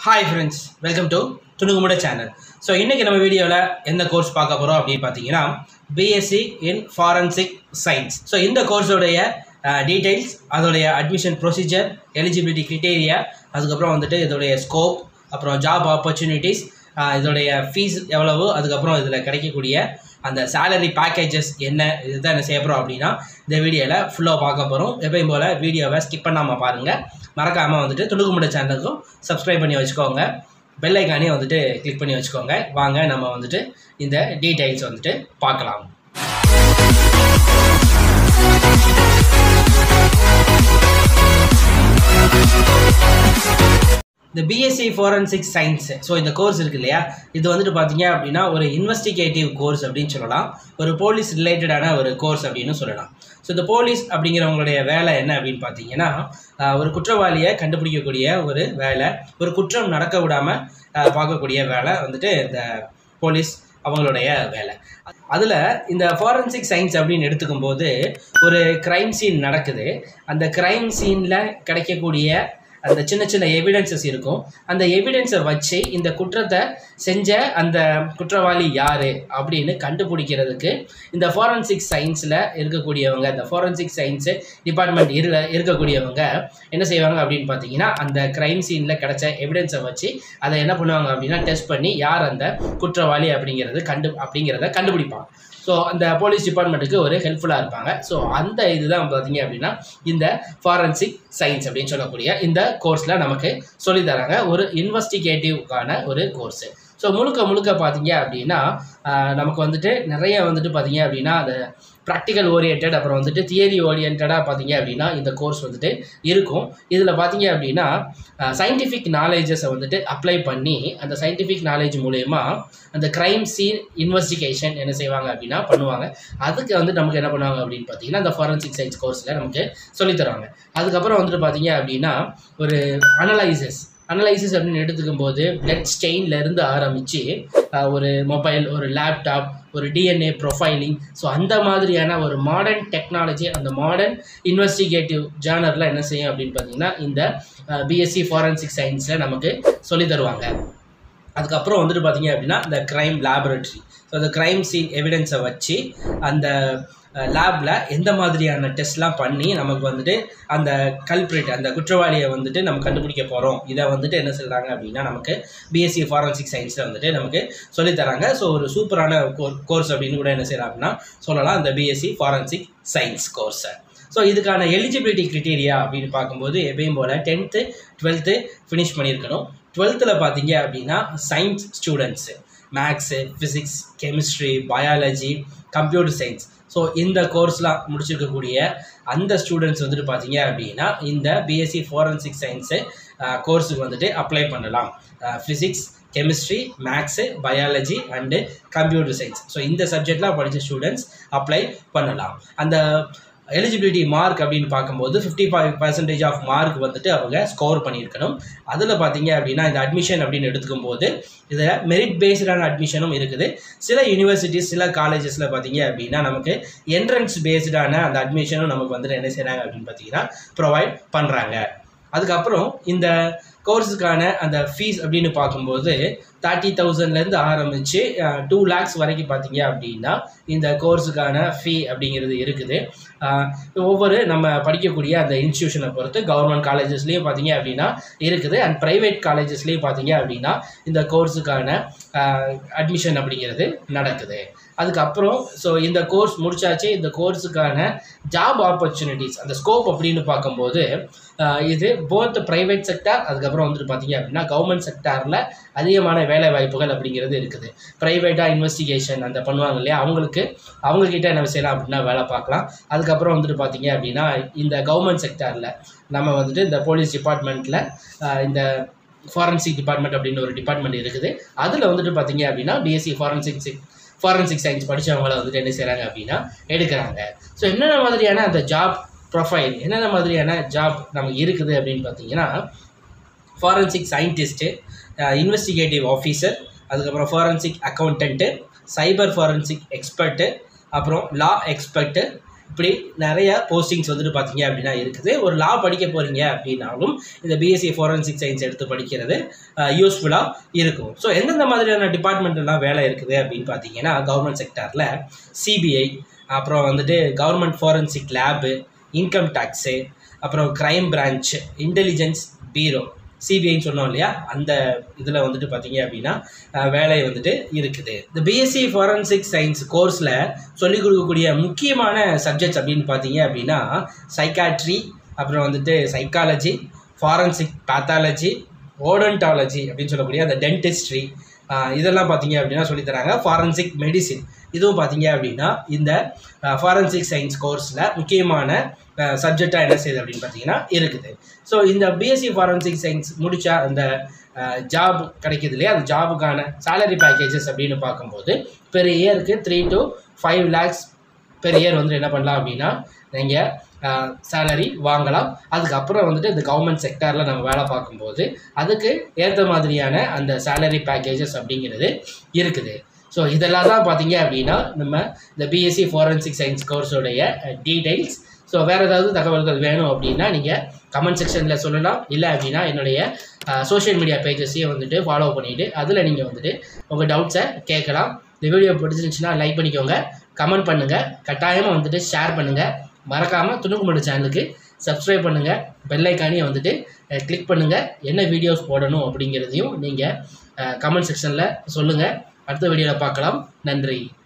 hi friends welcome to துணுகுமுட channel so இன்றைக்கி நம்ம வீடியோவில் எந்த கோர்ஸ் பார்க்க போகிறோம் அப்படின்னு பார்த்தீங்கன்னா BSc in forensic science so இந்த கோர்ஸோடைய டீட்டெயில்ஸ் அதோடைய அட்மிஷன் ப்ரொசீஜர் எலிஜிபிலிட்டி கிரிட்டேரியா அதுக்கப்புறம் வந்துட்டு இதோடைய ஸ்கோப் அப்புறம் ஜாப் ஆப்பர்ச்சுனிட்டிஸ் இதோடைய ஃபீஸ் எவ்வளவு அதுக்கப்புறம் இதில் கிடைக்கக்கூடிய அந்த சேலரி பேக்கேஜஸ் என்ன இதுதான் என்ன செய்ய போகிறோம் அப்படின்னா இந்த வீடியோவில் ஃபுல்லாக பார்க்க போகிறோம் எப்பயும் போல் வீடியோவை ஸ்கிப் பண்ணாமல் பாருங்கள் மறக்காமல் வந்துட்டு துணுக்குமுட சேனலுக்கும் சப்ஸ்கிரைப் பண்ணி வச்சுக்கோங்க பெல் ஐக்கானையும் வந்துட்டு கிளிக் பண்ணி வச்சுக்கோங்க வாங்க நம்ம வந்துட்டு இந்த டீட்டெயில்ஸ் வந்துட்டு பார்க்கலாம் இந்த பிஎஸ்சி ஃபாரன்சிக் சயின்ஸ் ஸோ இந்த கோர்ஸ் இருக்கு இல்லையா இது வந்துட்டு பார்த்தீங்க அப்படின்னா ஒரு இன்வெஸ்டிகேட்டிவ் கோர்ஸ் அப்படின்னு சொல்லலாம் ஒரு போலீஸ் ரிலேட்டடான ஒரு கோர்ஸ் அப்படின்னு சொல்லலாம் ஸோ இந்த போலீஸ் அப்படிங்கிறவங்களுடைய வேலை என்ன அப்படின்னு பார்த்தீங்கன்னா ஆஹ், ஒரு குற்றவாளியை கண்டுபிடிக்கக்கூடிய ஒரு வேலை ஒரு குற்றம் நடக்க விடாமல் பார்க்கக்கூடிய வேலை வந்துட்டு இந்த போலீஸ் அவங்களுடைய வேலை அதில் இந்த ஃபாரன்சிக் சயின்ஸ் அப்படின்னு எடுத்துக்கும் போது ஒரு க்ரைம் சீன் நடக்குது அந்த க்ரைம் சீனில் கிடைக்கக்கூடிய அந்த சின்ன சின்ன எவிடன்சஸ் இருக்கும் அந்த எவிடன்ஸை வச்சு இந்த குற்றத்தை செஞ்ச அந்த குற்றவாளி யார் அப்படின்னு கண்டுபிடிக்கிறதுக்கு இந்த ஃபாரன்சிக் சயின்ஸில் இருக்கக்கூடியவங்க இந்த ஃபாரன்சிக் சயின்ஸு டிபார்ட்மெண்ட் இரு இருக்கக்கூடியவங்க என்ன செய்வாங்க அப்படின்னு பார்த்தீங்கன்னா அந்த க்ரைம் சீனில் கிடைச்ச எவிடன்ஸை வச்சு அதை என்ன பண்ணுவாங்க அப்படின்னா டெஸ்ட் பண்ணி யார் அந்த குற்றவாளி அப்படிங்கிறது கண்டு அப்படிங்கிறத கண்டுபிடிப்பாங்க ஸோ அந்த போலீஸ் டிபார்ட்மெண்ட்டுக்கு ஒரு ஹெல்ப்ஃபுல்லாக இருப்பாங்க ஸோ அந்த இதுதான் பார்த்தீங்க அப்படின்னா இந்த ஃபாரன்சிக் சயின்ஸ் அப்படின்னு சொல்லக்கூடிய இந்த கோர்ஸில் நமக்கு சொல்லித் தராங்க ஒரு இன்வெஸ்டிகேட்டிவ்க்கான ஒரு கோர்ஸு ஸோ முழுக்க முழுக்க பார்த்தீங்க அப்படின்னா ஆஹ், நமக்கு வந்துட்டு நிறைய வந்துட்டு பார்த்தீங்க அப்படின்னா அந்த ப்ராக்டிக்கல் ஓரியன்ட் அப்புறம் வந்துட்டு தியரி ஓரியன்டாக பார்த்தீங்க அப்படின்னா இந்த கோர்ஸ் வந்துட்டு இருக்கும் இதில் பார்த்தீங்க அப்படின்னா சயின்டிஃபிக் நாலேஜஸை வந்துட்டு அப்ளை பண்ணி அந்த சயின்டிஃபிக் நாலேஜ் மூலயமா அந்த க்ரைம் சீன் இன்வெஸ்டிகேஷன் என்ன செய்வாங்க அப்படின்னா பண்ணுவாங்க அதுக்கு வந்து நமக்கு என்ன பண்ணுவாங்க அப்படின்னு பார்த்தீங்கன்னா அந்த ஃபாரன்சிக் சயின்ஸ் கோர்ஸில் நமக்கு சொல்லித் தருவாங்க அதுக்கப்புறம் வந்துட்டு பார்த்தீங்க அப்படின்னா ஒரு அனலைசஸ் அனலைசிஸ் அப்படின்னு எடுத்துக்கும் போது பிளட் ஸ்டெயின்லேருந்து ஆரம்பித்து ஒரு மொபைல் ஒரு லேப்டாப் ஒரு டிஎன்ஏ ப்ரொஃபைலிங் ஸோ அந்த மாதிரியான ஒரு மாடர்ன் டெக்னாலஜி அந்த மாடர்ன் இன்வெஸ்டிகேட்டிவ் ஜேர்னரில் என்ன செய்யும் அப்படின்னு பார்த்தீங்கன்னா இந்த பிஎஸ்சி ஃபாரன்சிக் சயின்ஸில் நமக்கு சொல்லித் தருவாங்க அதுக்கப்புறம் வந்துட்டு பார்த்தீங்க அப்படின்னா இந்த க்ரைம் லேபரட்டரி ஸோ அந்த க்ரைம் சீன் எவிடன்ஸை வச்சு அந்த லேபில் எந்த மாதிரியான டெஸ்ட்லாம் பண்ணி நமக்கு வந்துட்டு அந்த கல்பிரிட் அந்த குற்றவாளியை வந்துட்டு நம்ம கண்டுபிடிக்க போகிறோம் இதை வந்துட்டு என்ன சொல்கிறாங்க அப்படின்னா நமக்கு பிஎஸ்சி ஃபாரன்சிக் சயின்ஸில் வந்துட்டு நமக்கு சொல்லித் தராங்க ஸோ ஒரு சூப்பரான கோர்ஸ் அப்படின்னு கூட என்ன செய்யலாம் அப்படின்னா சொல்லலாம் அந்த பிஎஸ்சி ஃபாரன்சிக் சயின்ஸ் கோர்ஸை ஸோ இதுக்கான எலிஜிபிலிட்டி கிரிட்டீரியா அப்படின்னு பார்க்கும்போது எப்பயும் போல் டென்த்து டுவெல்த்து ஃபினிஷ் பண்ணியிருக்கணும் டுவெல்த்தில் பார்த்தீங்க அப்படின்னா science students maths physics chemistry biology computer science so இந்த கோர்ஸ்லாம் முடிச்சிருக்கக்கூடிய அந்த ஸ்டூடெண்ட்ஸ் வந்துட்டு பார்த்தீங்க அப்படின்னா இந்த பிஎஸ்சி ஃபாரன்சிக் சயின்ஸு கோர்ஸுக்கு வந்துட்டு அப்ளை பண்ணலாம் physics chemistry maths biology and computer science so இந்த சப்ஜெக்ட்லாம் படித்த ஸ்டூடெண்ட்ஸ் அப்ளை பண்ணலாம் அந்த எலிஜிபிலிட்டி மார்க் அப்படின்னு பார்க்கும்போது fifty five percentage of mark வந்துட்டு அவங்க ஸ்கோர் பண்ணியிருக்கணும் அதில் பார்த்தீங்க அப்படின்னா இந்த அட்மிஷன் அப்படின்னு எடுத்துக்கும் போது இதில் மெரிட் பேஸ்டான அட்மிஷனும் இருக்குது சில யூனிவர்சிட்டிஸ் சில காலேஜஸில் பார்த்தீங்க அப்படின்னா நமக்கு என்ட்ரன்ஸ் பேஸ்டான அந்த அட்மிஷனும் நமக்கு வந்துட்டு என்ன செய்கிறாங்க அப்படின்னு பார்த்தீங்கன்னா ப்ரொவைட் பண்ணுறாங்க அதுக்கப்புறம் இந்த கோர்ஸுக்கான அந்த ஃபீஸ் அப்படின்னு பார்க்கும்போது தேர்ட்டி தௌசண்ட்லேருந்து ஆரம்பித்து டூ லேக்ஸ் வரைக்கும் பார்த்தீங்க அப்படின்னா இந்த கோர்ஸுக்கான ஃபீ அப்படிங்கிறது இருக்குது அஹ், ஒவ்வொரு நம்ம படிக்கக்கூடிய அந்த இன்ஸ்டியூஷனை பொறுத்து கவர்மெண்ட் காலேஜஸ்லேயும் பார்த்தீங்க அப்படின்னா இருக்குது அண்ட் ப்ரைவேட் காலேஜஸ்லேயும் பார்த்தீங்க அப்படின்னா இந்த கோர்ஸுக்கான அட்மிஷன் அப்படிங்கிறது நடக்குது அதுக்கப்புறம் ஸோ இந்த கோர்ஸ் முடிச்சாச்சு இந்த கோர்ஸுக்கான ஜாப் ஆப்பர்ச்சுனிட்டிஸ் அந்த ஸ்கோப் அப்படின்னு பார்க்கும்போது ஆஹ் இது போத் ப்ரைவேட் செக்டார் அதுக்கப்புறம் வந்துட்டு பார்த்தீங்க அப்படின்னா கவர்மெண்ட் செக்டாரில் அதிகமான வேலை வாய்ப்புகள் அப்படிங்கிறது இருக்குது ப்ரைவேட்டாக இன்வெஸ்டிகேஷன் அந்த பண்ணுவாங்க இல்லையா அவங்களுக்கு அவங்கக்கிட்ட என்ன செய்யலாம் அப்படின்னா வேலை பார்க்கலாம் அதுக்கப்புறம் வந்துட்டு பார்த்தீங்க அப்படின்னா இந்த கவர்மெண்ட் செக்டாரில் நம்ம வந்துட்டு இந்த போலீஸ் டிபார்ட்மெண்ட்டில் இந்த ஃபாரன்சிக் டிபார்ட்மெண்ட் அப்படின்னு ஒரு டிபார்ட்மெண்ட் இருக்குது அதில் வந்துட்டு பார்த்தீங்க அப்படின்னா பிஎஸ்சி ஃபாரன்சிக் ஃபாரன்சிக் சயின்ஸ் படித்தவங்கள வந்துட்டு என்ன செய்கிறாங்க அப்படின்னா எடுக்கிறாங்க ஸோ என்னென்ன மாதிரியான அந்த ஜாப் ப்ரொஃபைல் என்னென்ன மாதிரியான ஜாப் நமக்கு இருக்குது அப்படின்னு பார்த்தீங்கன்னா ஃபாரன்சிக் சயின்டிஸ்ட்டு இன்வெஸ்டிகேட்டிவ் ஆஃபீஸர் அதுக்கப்புறம் forensic accountant cyber forensic expert அப்புறம் லா எக்ஸ்பர்ட்டு இப்படி நிறைய போஸ்டிங்ஸ் வந்துட்டு பார்த்தீங்க அப்படின்னா இருக்குது ஒரு லா படிக்க போகிறீங்க அப்படின்னாலும் இந்த பிஎஸ்சி ஃபோரன்சிக் சயின்ஸ் எடுத்து படிக்கிறது யூஸ்ஃபுல்லாக இருக்கும் ஸோ எந்தெந்த மாதிரியான டிபார்ட்மெண்ட்லாம் வேலை இருக்குது அப்படின்னு பார்த்தீங்கன்னா கவர்மெண்ட் செக்டாரில் சிபிஐ அப்புறம் வந்துட்டு government forensic lab income tax அப்புறம் க்ரைம் பிரான்ச் இன்டெலிஜென்ஸ் பீரோ சிபிஐன்னு சொன்னோம் இல்லையா அந்த இதில் வந்துட்டு பார்த்தீங்க அப்படின்னா அஹ், வேலை வந்துட்டு இருக்குது இந்த பிஎஸ்சி ஃபாரன்சிக் சயின்ஸ் கோர்ஸில் சொல்லிக் கொடுக்கக்கூடிய முக்கியமான சப்ஜெக்ட்ஸ் அப்படின்னு பார்த்தீங்க அப்படின்னா சைக்காட்ரி அப்புறம் வந்துட்டு சைக்காலஜி ஃபாரன்சிக் பேத்தாலஜி ஓடன்டாலஜி அப்படின்னு சொல்லக்கூடிய அந்த டென்டிஸ்ட்ரி இதெல்லாம் பார்த்தீங்க அப்படின்னா சொல்லித் தராங்க ஃபாரன்சிக் மெடிசின் இதுவும் பார்த்தீங்க அப்படின்னா இந்த ஃபாரன்சிக் சயின்ஸ் கோர்ஸில் முக்கியமான சப்ஜெக்டாக என்ன செய்யுது அப்படின்னு பார்த்தீங்கன்னா இருக்குது ஸோ இந்த பிஎஸ்சி ஃபாரன்சிக் சயின்ஸ் முடித்தா அந்த ஜாப் கிடைக்குது இல்லையா அந்த ஜாபுக்கான salary பேக்கேஜஸ் அப்படின்னு பார்க்கும்போது பெர் இயருக்கு three to five lakhs per year வந்து என்ன பண்ணலாம் அப்படின்னா நீங்கள் சேலரி வாங்கலாம் அதுக்கப்புறம் வந்துட்டு இந்த கவர்மெண்ட் செக்டாரில் நம்ம வேலை பார்க்கும்போது அதுக்கு ஏற்ற மாதிரியான அந்த salary பேக்கேஜஸ் அப்படிங்கிறது இருக்குது ஸோ இதெல்லாம் தான் பார்த்தீங்க அப்படின்னா நம்ம இந்த பிஎஸ்சி ஃபாரன்சிக் சயின்ஸ் கோர்ஸோடைய டீடைல்ஸ் ஸோ வேறு ஏதாவது தகவல்கள் வேணும் அப்படின்னா நீங்கள் கமெண்ட் செக்ஷனில் சொல்லலாம் இல்லை அப்படின்னா என்னுடைய சோஷியல் மீடியா பேஜஸையும் வந்துட்டு ஃபாலோ பண்ணிவிட்டு அதில் நீங்கள் வந்துட்டு உங்கள் டவுட்ஸை கேட்கலாம் இந்த வீடியோ பிடிச்சிருந்துச்சுன்னா லைக் பண்ணிக்கோங்க கமெண்ட் பண்ணுங்கள் கட்டாயமாக வந்துட்டு ஷேர் பண்ணுங்கள் மறக்காமல் துணுக்குமடு சேனலுக்கு சப்ஸ்கிரைப் பண்ணுங்கள் பெல் ஐக்கானையும் வந்துட்டு கிளிக் பண்ணுங்கள் என்ன வீடியோஸ் போடணும் அப்படிங்கிறதையும் நீங்கள் கமெண்ட் செக்ஷனில் சொல்லுங்கள் அடுத்த வீடியோவில் பார்க்கலாம் நன்றி